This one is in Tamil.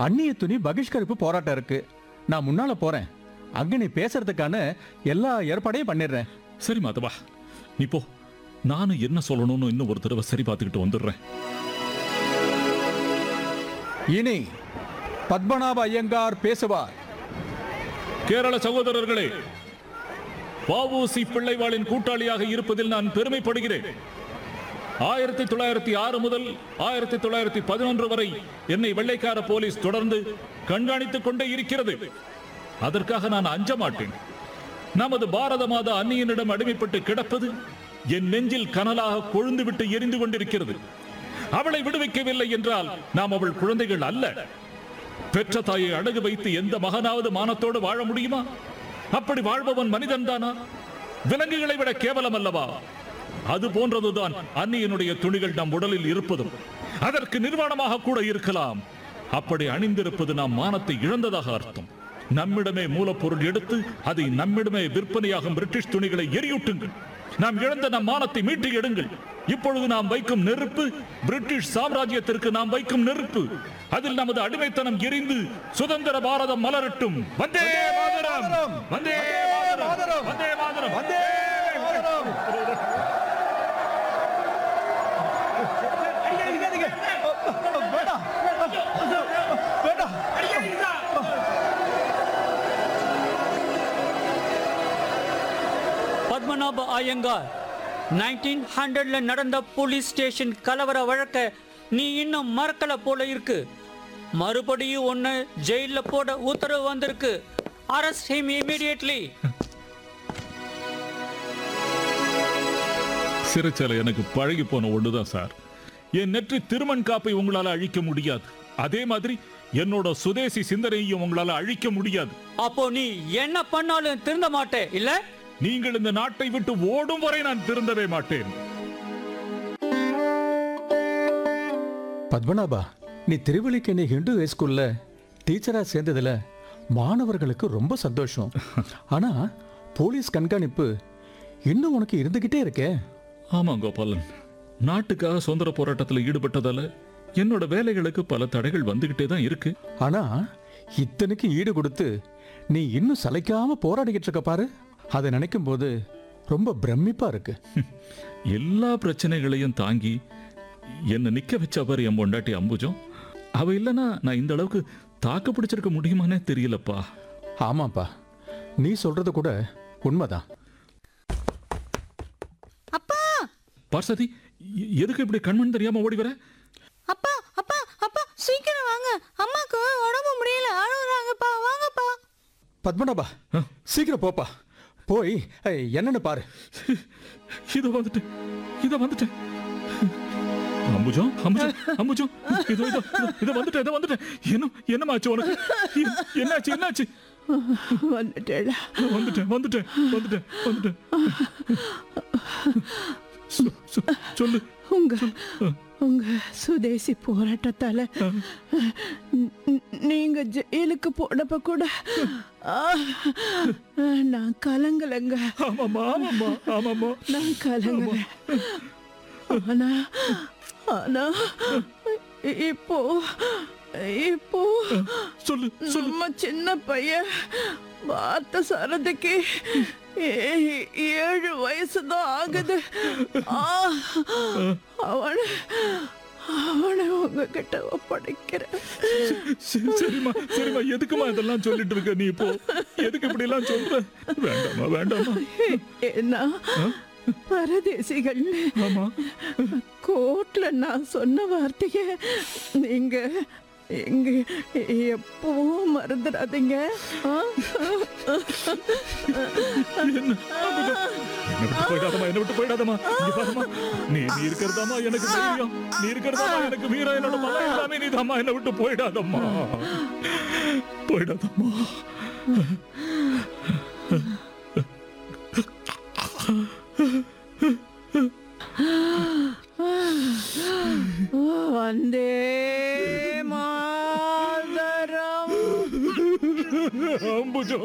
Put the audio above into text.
அந்நிய துணி பகிஷ்கரிப்பு போராட்டம் இருக்கு நான் முன்னால போறேன் அங்க நீ பேசுறதுக்கான எல்லா ஏற்பாடையும் பண்ணிடுறேன் சரி மாதவா நீ போ நானும் என்ன சொல்லணும்னு இன்னும் ஒரு தடவை சரி பார்த்துக்கிட்டு வந்துடுறேன் இனி பத்மநாப ஐயங்கார் பேசுவார் கேரள சகோதரர்களே வஉசி பிள்ளைவாளின் கூட்டாளியாக இருப்பதில் நான் பெருமைப்படுகிறேன் ஆயிரத்தி தொள்ளாயிரத்தி ஆறு முதல் ஆயிரத்தி தொள்ளாயிரத்தி பதினொன்று வரை என்னை வெள்ளைக்கார போலீஸ் தொடர்ந்து கண்காணித்துக் கொண்டே இருக்கிறது அதற்காக நான் அஞ்ச மாட்டேன் நமது பாரத மாதா அந்நியனிடம் அடிமைப்பட்டு கிடப்பது என் நெஞ்சில் கனலாக கொழுந்துவிட்டு எரிந்து கொண்டிருக்கிறது அவளை விடுவிக்கவில்லை என்றால் நாம் அவள் குழந்தைகள் அல்ல பெற்ற தாயை அடகு வைத்து எந்த மகனாவது மானத்தோடு வாழ முடியுமா அப்படி வாழ்பவன் மனிதன் தானா விலங்குகளை விட கேவலம் அல்லவா அது போன்றதுதான் அந்நியனுடைய துணிகள் நம் உடலில் இருப்பதும் அதற்கு நிர்வாணமாக கூட இருக்கலாம் அப்படி அணிந்திருப்பது நாம் மானத்தை இழந்ததாக அர்த்தம் நம்மிடமே மூலப்பொருள் எடுத்து அதை நம்மிடமே விற்பனையாகும் பிரிட்டிஷ் துணிகளை எரியூட்டுங்கள் நாம் இழந்த நம் மானத்தை மீட்டு எடுங்கள் இப்பொழுது நாம் வைக்கும் நெருப்பு பிரிட்டிஷ் சாம்ராஜ்யத்திற்கு நாம் வைக்கும் நெருப்பு அதில் நமது அடிமைத்தனம் எரிந்து சுதந்திர பாரதம் மலரட்டும் வந்தே மாதரம் வந்தே மாதரம் வந்தே மாதரம் வந்தே பத்மநாப ஐயங்கார் நைன்டீன் ஹண்ட்ரட்ல நடந்த போலீஸ் ஸ்டேஷன் கலவர வழக்க நீ இன்னும் மறக்கல போல இருக்கு மறுபடியும் ஒன்னு ஜெயில போட உத்தரவு வந்திருக்கு அரஸ்ட் ஹிம் இமீடியட்லி சிறைச்சாலை எனக்கு பழகி போன ஒண்ணுதான் சார் என் நெற்றி திருமண் காப்பை உங்களால அழிக்க முடியாது அதே மாதிரி என்னோட சுதேசி சிந்தனையையும் உங்களால அழிக்க முடியாது அப்போ நீ என்ன பண்ணாலும் திருந்த மாட்டே இல்ல நீங்கள் இந்த நாட்டை விட்டு ஓடும் வரை நான் திருந்தவே மாட்டேன் பத்மநாபா நீ திருவள்ளிக்கேணி ஹிந்து ஹை ஸ்கூல்ல டீச்சரா சேர்ந்ததுல மாணவர்களுக்கு ரொம்ப சந்தோஷம் ஆனா போலீஸ் கண்காணிப்பு இன்னும் உனக்கு இருந்துகிட்டே இருக்கே ஆமா கோபாலன் நாட்டுக்காக சுதந்திர போராட்டத்தில் ஈடுபட்டதால என்னோட வேலைகளுக்கு பல தடைகள் வந்துகிட்டே தான் இருக்கு ஆனா இத்தனைக்கு ஈடு கொடுத்து நீ இன்னும் சளைக்காம போராடிக்கிட்டு இருக்க பாரு அதை நினைக்கும் போது ரொம்ப பிரமிப்பா இருக்கு எல்லா பிரச்சனைகளையும் தாங்கி என்ன நிக்க வச்ச பாரு என் பொண்டாட்டி அம்புஜம் அவ இல்லைன்னா நான் இந்த அளவுக்கு தாக்கு பிடிச்சிருக்க முடியுமானே தெரியலப்பா ஆமாப்பா நீ சொல்றது கூட உண்மைதான் அப்பா பார்சதி எ- எதுக்கு இப்படி கண்மண் தெரியாம ஓடி வர அப்பா அப்பா அப்பா சீக்கிரம் வாங்க அம்மாக்கு உடம்பு முடியல அழுகுறாங்கப்பா வாங்கப்பா பத்மநாபா சீக்கிரம் போப்பா போய் ஏய், என்னன்னு பாரு இதோ வந்துட்டு இதோ வந்துட்டேன் அம்புஜம் அம்புஜம் அம்புஜம் இதோ இதோ இதோ, இதோ வந்துட்டேன் இதோ வந்துட்டேன் என்ன என்னமாச்சு உனக்கு எ- என்னாச்சு என்னாச்சு வந்துட்டேடா வந்துட்டேன் வந்துட்டேன் வந்துட்டேன் வந்துட்டேன் சொ- சொ- சொல்லு உங்க உங்க சுதேசி போராட்டத்தால ந- ந- நீங்க ஜெயிலுக்கு போனப்ப கூட ஆ, நான் கலங்கலங்க ஆமாம்மா ஆமாம்மா ஆமாம்மா நான் கலங்கல ஆனா ஆனா இப்போ இப்போ சொல்லு சொல்லு நம்ம சின்ன பையன் பார்த்த சரதுக்கு ஏ- ஏழு வயசுதான் ஆகுது ஆ, அவனை அவனை உங்ககிட்ட ஒப்படைக்கிறேன் சரி, சரிம்மா சரிம்மா எதுக்குமா இதெல்லாம் சொல்லிட்டு இருக்க நீ இப்போ எதுக்கு இப்படி எல்லாம் சொல்ற வேண்டாமா வேண்டாமா ஏன்னா பரதேசிகள் ஆமா கோர்ட்ல நான் சொன்ன வார்த்தைய நீங்க எங்க எப்பவும் மறந்துடாதீங்க ஆ? என்ன என்னை விட்டு போயிடாதம்மா என்னை விட்டு போயிடாதம்மா இங்க பாரும்மா நீ நீ இருக்கிறதாமா எனக்கு தெரியும் நீ இருக்கிறதாமா எனக்கு வீரம் என்னோட மலை எல்லாமே நீ தாம்மா என்னை விட்டு போயிடாதம்மா போயிடாதம்மா வந்தே மாதரம் அம்புஜோ